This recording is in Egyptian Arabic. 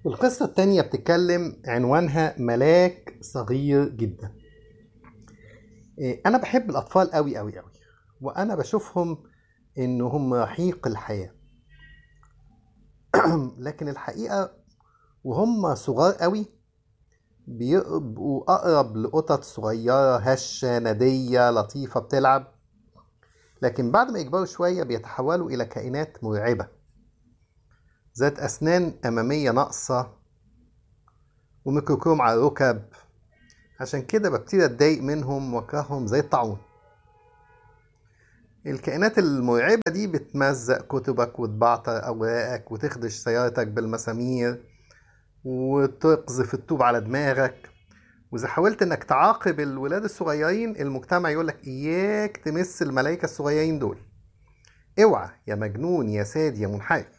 القصة التانية بتتكلم عنوانها ملاك صغير جدا إيه، أنا بحب الأطفال أوي أوي أوي وأنا بشوفهم إنهم رحيق الحياة لكن الحقيقة وهم صغار أوي بيبقوا أقرب لقطط صغيرة هشة ندية لطيفة بتلعب لكن بعد ما يكبروا شوية بيتحولوا إلى كائنات مرعبة ذات أسنان أمامية ناقصة وميكروكروم على الركب عشان كده ببتدي أتضايق منهم وأكرههم زي الطاعون الكائنات المرعبة دي بتمزق كتبك وتبعتر أوراقك وتخدش سيارتك بالمسامير وتقذف الطوب على دماغك وإذا حاولت إنك تعاقب الولاد الصغيرين المجتمع يقولك إياك تمس الملايكة الصغيرين دول اوعى يا مجنون يا ساد يا منحرف